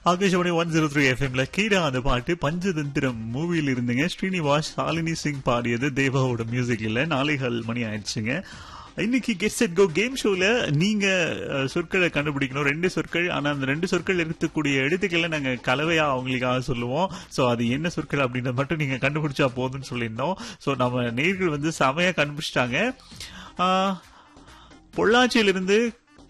Akashvani one zero three எஃப்எம்ல கீடா அந்த பாட்டு பஞ்சதந்திரம் மூவியில் இருந்துங்க ஸ்ரீனிவாஸ் ஷாலினி சிங் பாடியது தேவாவோட மியூசிக் இல்ல நாளைகள் மணி ஆயிடுச்சுங்க இன்னைக்கு கெட் செட் கோ கேம் ஷோல நீங்க அஹ், சொற்களை கண்டுபிடிக்கணும் ரெண்டு சொற்கள் ஆனா அந்த ரெண்டு சொற்கள் இருக்கக்கூடிய எழுத்துக்களை நாங்க கலவையா அவங்களுக்காக சொல்லுவோம் சோ அது என்ன சொற்கள் அப்படின்றத மட்டும் நீங்க கண்டுபிடிச்சா போதும்னு சொல்லியிருந்தோம் சோ நம்ம நேர்கள் வந்து செமையா கண்டுபிடிச்சிட்டாங்க ஆஹ், பொள்ளாச்சியிலிருந்து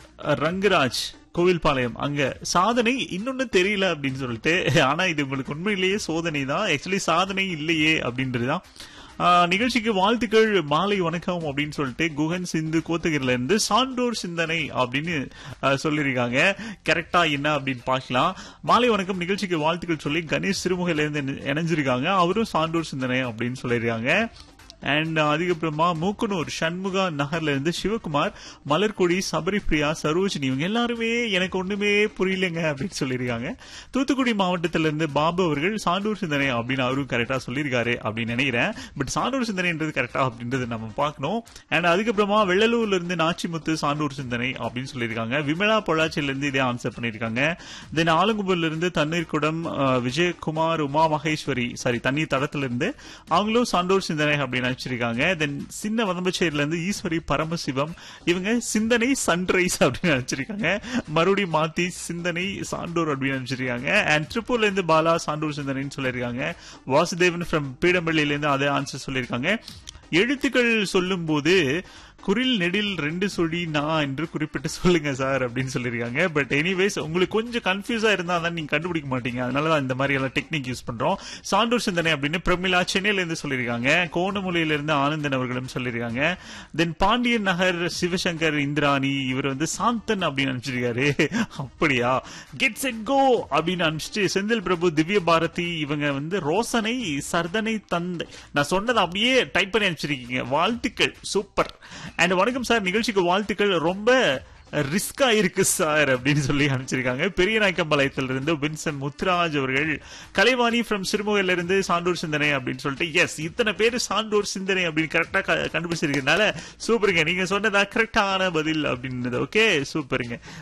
ரங்கராஜ் கோவில்பாளையம் அங்க சாதனை இன்னொன்னு தெரியல அப்படின்னு சொல்லிட்டு ஆனா இது உங்களுக்கு உண்மையிலேயே சோதனை தான் ஆக்சுவலி சாதனை இல்லையே அப்படின்றதுதான் ஆஹ், நிகழ்ச்சிக்கு வாழ்த்துக்கள் மாலை வணக்கம் அப்படின்னு சொல்லிட்டு குகன் சிந்து கோத்தகிரில இருந்து சான்றோர் சிந்தனை அப்படின்னு ஆஹ், சொல்லியிருக்காங்க கரெக்டா என்ன அப்படின்னு பார்க்கலாம் மாலை வணக்கம் நிகழ்ச்சிக்கு வாழ்த்துக்கள் சொல்லி கணேஷ் சிறுமுகையில இருந்து இணை- இணைஞ்சிருக்காங்க அவரும் சான்றோர் சிந்தனை அப்படின்னு சொல்லியிருக்காங்க அண்ட் அதுக்கப்புறமா மூக்கனூர் சண்முகா நகர்ல இருந்து சிவகுமார் மலர்கொடி சபரிபிரியா சரோஜினி இவங்க எல்லாருமே எனக்கு ஒண்ணுமே புரியலங்க அப்படின்னு சொல்லியிருக்காங்க தூத்துக்குடி மாவட்டத்தில இருந்து பாபு அவர்கள் சான்றூர் சிந்தனை அப்படின்னு அவரும் கரெக்டா சொல்லியிருக்காரு அப்படின்னு நினைக்கிறேன் பட் சான்றூர் சிந்தனைன்றது கரெக்டா அப்படின்றது நம்ம பார்க்கணும் அண்ட் அதுக்கப்புறமா வெள்ளலூர்ல இருந்து நாச்சிமுத்து சான்றூர் சிந்தனை அப்படின்னு சொல்லியிருக்காங்க விமலா பொள்ளாச்சியில இருந்து இதே ஆன்சர் பண்ணியிருக்காங்க தென் ஆலங்கும்பூர்ல இருந்து தண்ணீர் குடம் அஹ், விஜயகுமார் உமா மகேஸ்வரி சாரி தண்ணீர் தடத்துல இருந்து அவங்களும் சான்றோர் சிந்தனை அப்படின்னு நினைச்சிருக்காங்க தென் சின்ன வதம்பச்சேரியில இருந்து ஈஸ்வரி பரமசிவம் இவங்க சிந்தனை சன்ரைஸ் அப்படின்னு நினைச்சிருக்காங்க மறுபடியும் மாத்தி சிந்தனை சான்றோர் அப்படின்னு நினைச்சிருக்காங்க அண்ட் ட்ரிப்பூர்ல இருந்து பாலா சான்றோர் சிந்தனைன்னு சொல்லியிருக்காங்க வாசுதேவன் ஃப்ரம் பீடம்பள்ளியில இருந்து அதே ஆன்சர் சொல்லியிருக்காங்க எழுத்துக்கள் சொல்லும்போது குரில் நெடில் ரெண்டு சொல்லி நான் என்று குறிப்பிட்டு சொல்லுங்க சார் அப்படின்னு சொல்லியிருக்காங்க பட் எனிவேஸ் உங்களுக்கு கொஞ்சம் கன்ஃபியூஸா இருந்தா தான் நீங்க கண்டுபிடிக்க மாட்டீங்க அதனால தான் இந்த மாதிரி எல்லாம் டெக்னிக் யூஸ் பண்றோம் சான்றோர் சிந்தனை அப்படின்னு பிரமிளா சென்னையில இருந்து சொல்லியிருக்காங்க கோணமொழியில இருந்து ஆனந்தன் அவர்களும் சொல்லியிருக்காங்க தென் பாண்டியன் நகர் சிவசங்கர் இந்திராணி இவர் வந்து சாந்தன் அப்படின்னு அனுப்பிச்சிருக்காரு அப்படியா கெட் செட் கோ அப்படின்னு அனுப்பிச்சிட்டு செந்தில் பிரபு திவ்ய பாரதி இவங்க வந்து ரோசனை சர்தனை தந்தை நான் சொன்னதை அப்படியே டைப் பண்ணி அனுப்பிச்சிருக்கீங்க வாழ்த்துக்கள் சூப்பர் அண்ட் வணக்கம் சார் நிகழ்ச்சிக்கு வாழ்த்துக்கள் ரொம்ப ரிஸ்கா இருக்கு சார் அப்படின்னு சொல்லி அனுப்பிச்சிருக்காங்க பெரிய நாயக்கம்பாளையத்துல இருந்து வின்சன் முத்துராஜ் அவர்கள் கலைவாணி ஃப்ரம் சிறுமுகையில இருந்து சான்றோர் சிந்தனை அப்படின்னு சொல்லிட்டு எஸ் இத்தனை பேர் சான்றோர் சிந்தனை அப்படின்னு கரெக்டா கண்டுபிடிச்சிருக்கனால சூப்பருங்க நீங்க சொன்னதா கரெக்டான பதில் அப்படின்றது ஓகே சூப்பருங்க